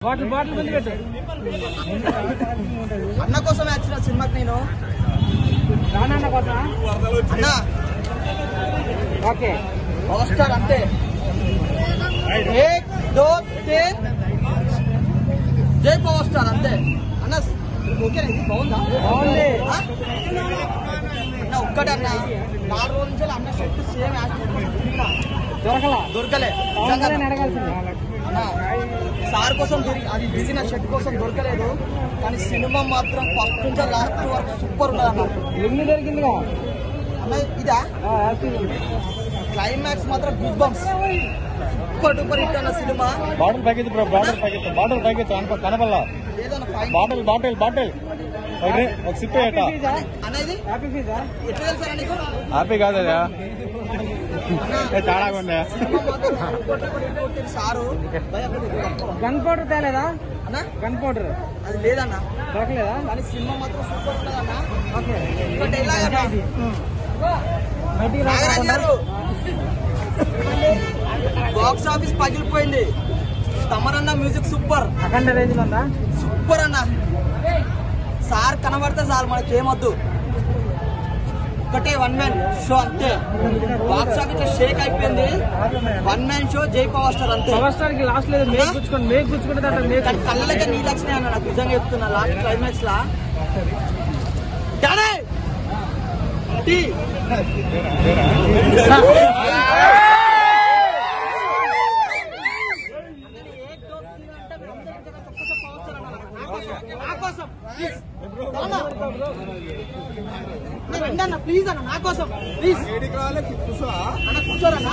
Bottle bottle ముందు పెట్టు అన్న కోసం వచ్చిన సినిమాకి నేను రానన్న కొత్త అన్న ఓకే పవర్ స్టార్ అంతే ఏక్ దో తీన్ జై పవర్ స్టార్ అంతే అన్న ఓకే ఇది బాగుందా బాగుంది ఆ? అన్న ఒక్కటన్న నాలుగు రోజుల నుంచి అన్న షర్ట్ సేమ్ దొరకలా దొరకలే పవన్ నిజంగా కళ్యాణ్ అడగాల్సింది అన్న సార్ కోసం దొరికి అది దిగిన షర్ట్ కోసం దొరకలేదు కానీ సినిమా మాత్రం ఫస్ట్ నుంచి లాస్ట్ వరకు సూపర్ ఉన్నది అన్న లింగ్ దొరికిందిగా అన్న ఇదా ఆ, హ్యాపీ. క్లైమాక్స్ మాత్రం goose bumps super duper hit అన్న సినిమా bottle packet bro bottle packet bottle packet కనప కనపల్లా ఏదన్నా ఫైన్ బాటిల్ బాటిల్ బాటిల్ ఒక డ్రింక్, ఒక సిప్ హ్యాపీ అయ్యట ఫీజా అనేది హ్యాపీ ఫీజా ఎట్లా తెలుసా నీకు హ్యాపీ కాదు అదా ఏ, చాలా ఉంది సినిమా మాత్రం సూపర్ డూపర్ హిట్ కొట్టింది సారు భయ గన్ పౌడర్ తేలేదా అన్న గన్ పౌడర్ అది లేదన్న దొరకలేదా కానీ సినిమా మాత్రం సూపర్ ఉన్నదన్న ఓకే ఇంకోటి ఎలాగన్నా బయటికి నాగరాజు రాకుండా గారు బాక్స్ ఆఫీస్ పగిలిపోయింది తమరన్న మ్యూజిక్ సూపర్ అఖండ రేంజ్ ఉందా సూపర్ అన్న సార్ కనబడితే చాలు మనకి ఏమొద్దు ఒకటే వన్ మ్యాన్ షో అంతే బాక్స్ ఆఫీస్ షేక్ అయిపోయింది వన్ మ్యాన్ షో జై పవర్ స్టార్ అంతే పవర్ స్టార్ కి లాస్ట్ లేదు మేక్ గుచ్చుకోండి మేక్ గుచ్చుకుంటే దాంట్లో మేక్ కానీ కళ్ళకే నీళ్ళు వచ్చినాయి అన్న నాకు నిజంగా చెప్తున్నా లాస్ట్ క్లైమాక్స్ లా డాడీ! టీ! నా కోసం ప్లీజ్ అన్న రండి అన్న ప్లీజ్ అన్న నా కోసం ప్లీజ్ అన్న కూర్చోరన్న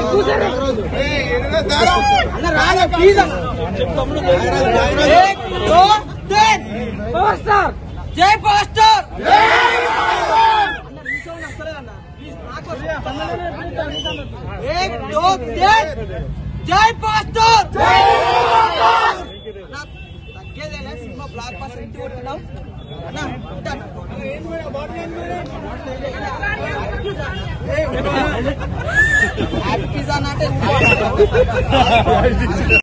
అన్న రాలే ప్లీజ్ అన్న ఏక్, దో, తీన్. పవర్ స్టార్ జై పవర్ స్టార్ అన్న నిమిషం అసలే అన్న ప్లీజ్ నా కోసం ఏక్ దో తీన్ జై పవర్ స్టార్ అన్న, తగ్గేదేలే సినిమా బ్లాక్ బస్టర్ ఇంటి కొట్టినాం అన్న ఉంటాను. హ్యాపీ పిజ్జా అంటే